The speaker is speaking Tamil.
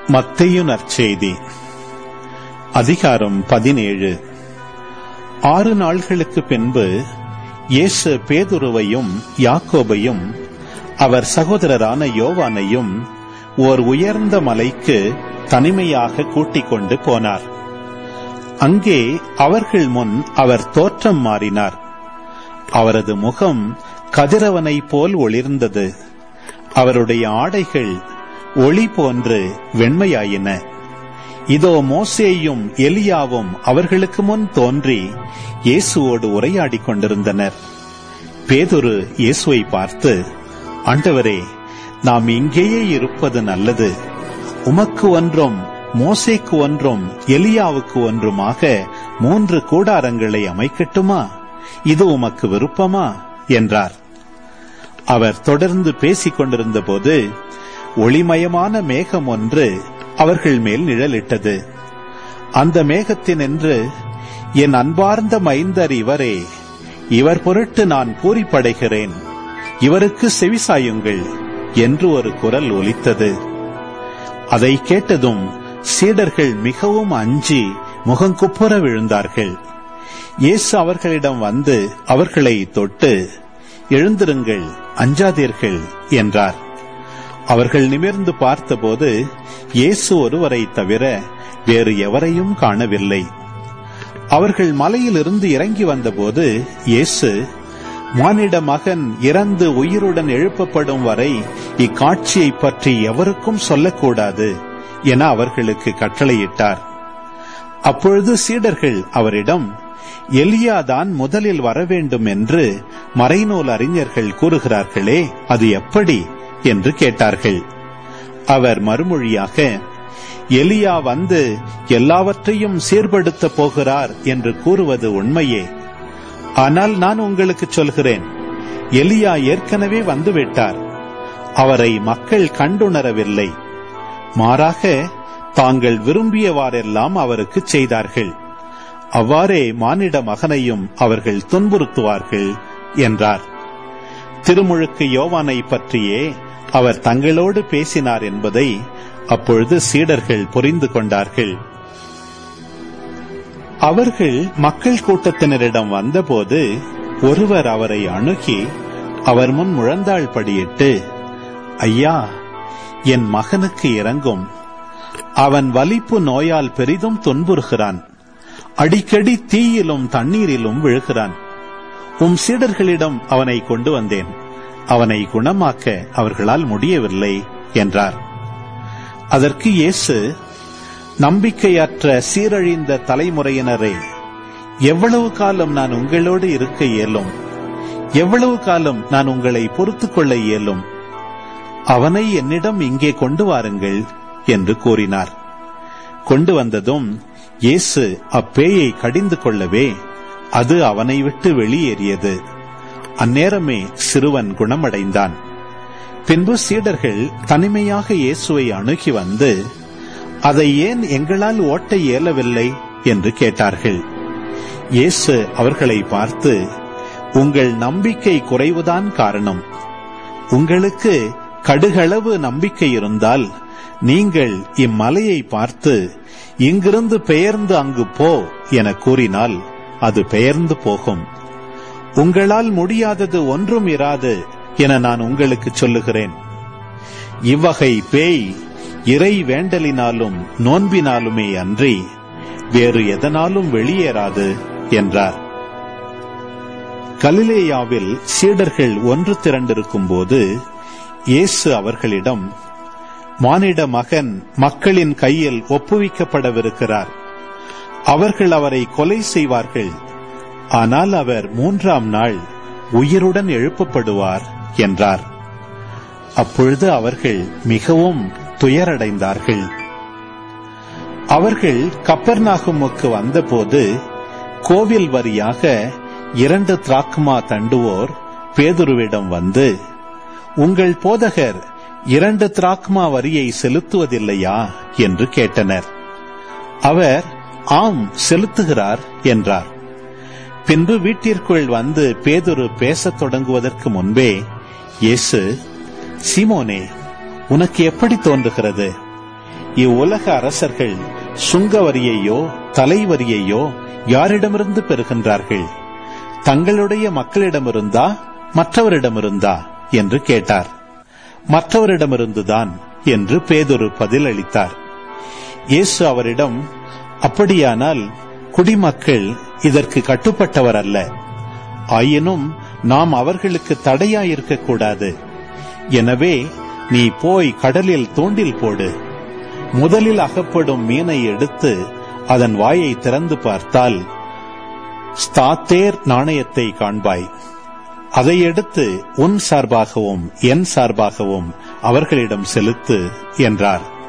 மத்தையு நற்செய்தி அதிகாரம் பதினேழு ஆறு நாள்களுக்கு பின்பு இயேசு பேதுருவையும் யாக்கோபையும் அவர் சகோதரரான யோவானையும் ஓர் உயர்ந்த மலைக்கு தனிமையாக கூட்டிக் கொண்டு போனார் அங்கே அவர்கள் முன் அவர் தோற்றம் மாறினார் அவரது முகம் கதிரவனைப் போல் ஒளிர்ந்தது அவருடைய ஆடைகள் ஒளி போன்று வெண்மையாயின இதோ மோசேயும் எலியாவும் அவர்களுக்கு முன் தோன்றி இயேசுவோடு உரையாடிக் கொண்டிருந்தனர் பேதுரு இயேசுவை பார்த்து ஆண்டவரே நாம் இங்கேயே இருப்பது நல்லது உமக்கு ஒன்றும் மோசேக்கு ஒன்றும் எலியாவுக்கு ஒன்றுமாக மூன்று கூடாரங்களை அமைக்கட்டுமா இது உமக்கு விருப்பமா என்றார் அவர் தொடர்ந்து பேசிக் கொண்டிருந்த போது ஒளிமயமான மேகம் ஒன்று அவர்கள் மேல் நிழலிட்டது அந்த மேகத்தினின்று என் அன்பார்ந்த மைந்தர் இவரே இவர் பொருட்டு நான் பூரிப்படைகிறேன் இவருக்கு செவிசாயுங்கள் என்று ஒரு குரல் ஒலித்தது அதை கேட்டதும் சீடர்கள் மிகவும் அஞ்சி முகங்குப்புற விழுந்தார்கள் இயேசு அவர்களிடம் வந்து அவர்களை தொட்டு எழுந்திருங்கள் அஞ்சாதீர்கள் என்றார் அவர்கள் நிமிர்ந்து பார்த்தபோது இயேசு ஒருவரை தவிர வேறு எவரையும் காணவில்லை அவர்கள் மலையிலிருந்து இறங்கி வந்தபோது இயேசு மானிட மகன் இறந்து உயிருடன் எழுப்பப்படும் வரை இக்காட்சியை பற்றி எவருக்கும் சொல்லக்கூடாது என அவர்களுக்கு கட்டளையிட்டார் அப்பொழுது சீடர்கள் அவரிடம் எலியாதான் முதலில் வரவேண்டும் என்று மறைநூல் அறிஞர்கள் கூறுகிறார்களே அது எப்படி என்று கேட்டார்கள் அவர் மறுமொழியாக எலியா வந்து எல்லாவற்றையும் சீர்படுத்த போகிறார் என்று கூறுவது உண்மையே ஆனால் நான் உங்களுக்கு சொல்கிறேன் எலியா ஏற்கனவே வந்துவிட்டார் அவரை மக்கள் கண்டுணரவில்லை மாறாக தாங்கள் விரும்பியவாறெல்லாம் அவருக்கு செய்தார்கள் அவ்வாறே மானிட மகனையும் அவர்கள் துன்புறுத்துவார்கள் என்றார் திருமுழுக்கு யோவானை பற்றியே அவர் தங்களோடு பேசினார் என்பதை அப்பொழுது சீடர்கள் புரிந்து கொண்டார்கள் அவர்கள் மக்கள் கூட்டத்தினரிடம் வந்தபோது ஒருவர் அவரை அணுகி அவர் முன் முழந்தாள் படியிட்டு ஐயா என் மகனுக்கு இறங்கும் அவன் வலிப்பு நோயால் பெரிதும் துன்புறுகிறான் அடிக்கடி தீயிலும் தண்ணீரிலும் விழுகிறான் உம் சீடர்களிடம் அவனை கொண்டு வந்தேன் அவனை குணமாக்க அவர்களால் முடியவில்லை என்றார் அதற்கு இயேசு நம்பிக்கையற்ற சீரழிந்த தலைமுறையினரே எவ்வளவு காலம் நான் உங்களோடு இருக்க இயலும் எவ்வளவு காலம் நான் உங்களை பொறுத்துக் கொள்ள இயலும் அவனை என்னிடம் இங்கே கொண்டு வாருங்கள் என்று கூறினார் கொண்டு வந்ததும் இயேசு அப்பேயை கடிந்து கொள்ளவே அது அவனை விட்டு வெளியேறியது அந்நேரமே சிறுவன் குணமடைந்தான் பின்பு சீடர்கள் தனிமையாக இயேசுவை அணுகி வந்து அதை ஏன் எங்களால் ஓட்ட இயலவில்லை என்று கேட்டார்கள் இயேசு அவர்களை பார்த்து உங்கள் நம்பிக்கை குறைவுதான் காரணம் உங்களுக்கு கடுகளவு நம்பிக்கை இருந்தால் நீங்கள் இம்மலையை பார்த்து இங்கிருந்து பெயர்ந்து அங்கு போ என கூறினால் அது பெயர்ந்து போகும் உங்களால் முடியாதது ஒன்றும் இராது என நான் உங்களுக்கு சொல்லுகிறேன் இவ்வகை பேய் இறை வேண்டலினாலும் நோன்பினாலுமே அன்றி வேறு எதனாலும் வெளியேறாது என்றார் கலிலேயாவில் சீடர்கள் ஒன்று திரண்டிருக்கும் போது இயேசு அவர்களிடம் மானிட மகன் மக்களின் கையில் ஒப்புவிக்கப்படவிருக்கிறார் அவர்கள் அவரை கொலை செய்வார்கள் ஆனால் அவர் மூன்றாம் நாள் உயிருடன் எழுப்பப்படுவார் என்றார் அப்பொழுது அவர்கள் மிகவும் துயரடைந்தார்கள் அவர்கள் கப்பர்நாகுமுக்கு வந்தபோது கோவில் வரியாக இரண்டு திராக்குமா தண்டுவோர் பேதுருவிடம் வந்து உங்கள் போதகர் இரண்டு திராக்மா வரியை செலுத்துவதில்லையா என்று கேட்டனர் அவர் ஆம் செலுத்துகிறார் என்றார் பின்பு வீட்டிற்குள் வந்து பேதுரு பேசத் தொடங்குவதற்கு முன்பே இயேசு சீமோனே உனக்கு எப்படி தோன்றுகிறது இவ்வுலக அரசர்கள் சுங்க வரியையோ தலைவரியையோ யாரிடமிருந்து பெறுகின்றார்கள் தங்களுடைய மக்களிடமிருந்தா மற்றவரிடமிருந்தா என்று கேட்டார் மற்றவரிடமிருந்துதான் என்று பேதொரு பதிலளித்தார் இயேசு அவரிடம் அப்படியானால் குடிமக்கள் இதற்கு கட்டுப்பட்டவர் அல்ல ஆயினும் நாம் அவர்களுக்கு தடையாயிருக்க கூடாது எனவே நீ போய் கடலில் தூண்டில் போடு முதலில் அகப்படும் மீனை எடுத்து அதன் வாயை திறந்து பார்த்தால் ஸ்தாத்தேர் நாணயத்தை காண்பாய் அதை எடுத்து உன் சார்பாகவும் என் சார்பாகவும் அவர்களிடம் செலுத்து என்றார்